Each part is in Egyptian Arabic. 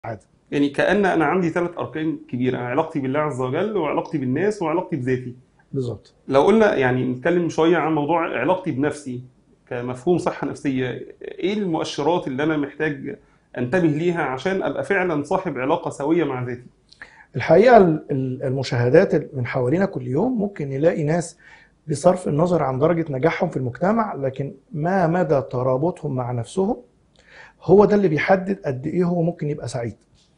عادة يعني كأن أنا عندي ثلاث أركان كبيرة علاقتي بالله عز وجل وعلاقتي بالناس وعلاقتي بذاتي بالظبط لو قلنا يعني نتكلم شوية عن موضوع علاقتي بنفسي كمفهوم صحة نفسية إيه المؤشرات اللي أنا محتاج أنتبه ليها عشان أبقى فعلا صاحب علاقة سوية مع ذاتي الحقيقة ال- ال- المشاهدات من حوالينا كل يوم ممكن نلاقي ناس بصرف النظر عن درجة نجاحهم في المجتمع لكن ما مدى ترابطهم مع نفسهم هو ده اللي بيحدد قد ايه هو ممكن يبقى سعيد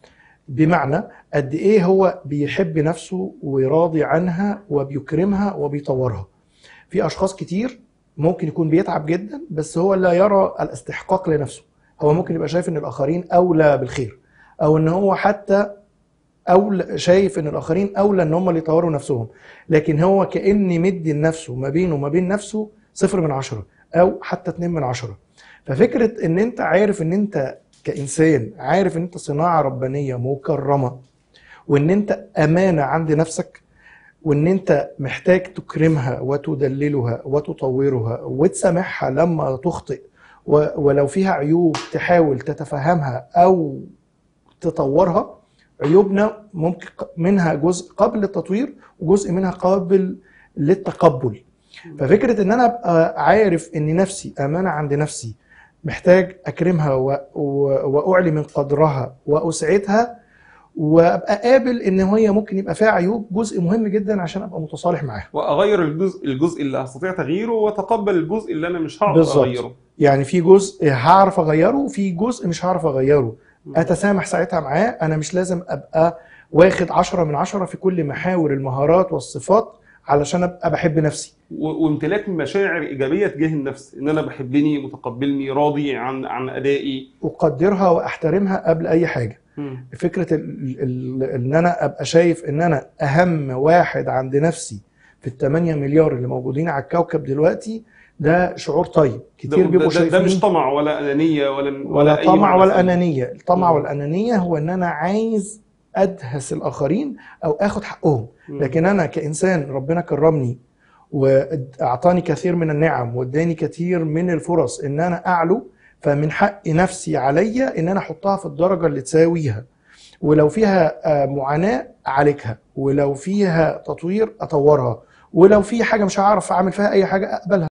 بمعنى قد ايه هو بيحب نفسه وراضي عنها وبيكرمها وبيطورها في اشخاص كتير ممكن يكون بيتعب جدا بس هو لا يرى الاستحقاق لنفسه هو ممكن يبقى شايف ان الاخرين اولى بالخير او ان هو حتى اولى شايف ان الاخرين اولى ان هم اللي يطوروا نفسهم لكن هو كان مدي لنفسه ما بينه وما بين نفسه صفر من عشرة او حتى اتنين من عشرة ففكرة ان انت عارف ان انت كإنسان عارف ان انت صناعة ربانية مكرمة وان انت امانة عند نفسك وان انت محتاج تكرمها وتدللها وتطورها وتسامحها لما تخطئ و- ولو فيها عيوب تحاول تتفهمها او تطورها عيوبنا ممكن ق- منها جزء قابل للتطوير وجزء منها قابل للتقبل ففكرة ان انا ابقى عارف ان نفسي امانة عند نفسي محتاج اكرمها و... و... واعلي من قدرها واسعدها وابقى قابل ان هي ممكن يبقى فيها عيوب جزء مهم جدا عشان ابقى متصالح معاها وأغير الجزء الجزء اللي هستطيع تغييره وأتقبل الجزء اللي أنا مش هعرف بالظبط. أغيره يعني في جزء هعرف اغيره وفي جزء مش هعرف اغيره اتسامح ساعتها معاه انا مش لازم ابقى واخد عشرة من عشرة في كل محاور المهارات والصفات علشان ابقى بحب نفسي و- وامتلاك مشاعر إيجابية تجاه النفس إن أنا بحبني متقبلني راضي عن عن أدائي اقدرها واحترمها قبل اي حاجه مم. فكره ال- ال- ان انا ابقى شايف ان انا اهم واحد عند نفسي في الثمانية مليار اللي موجودين على الكوكب دلوقتي ده شعور طيب ده, كتير بيبقوا ده, ده, ده شايفين مش طمع ولا أنانية ولا ولا أي طمع معنى ولا سلبي. انانيه الطمع مم. والانانيه هو ان انا عايز ادهس الاخرين او اخد حقهم مم. لكن انا كانسان ربنا كرمني واعطاني كثير من النعم واداني كثير من الفرص ان انا اعلو فمن حق نفسي عليا ان انا احطها في الدرجه اللي تساويها ولو فيها آه، معاناه اعالجها ولو فيها تطوير اطورها ولو في حاجه مش هعرف اعمل فيها اي حاجه اقبلها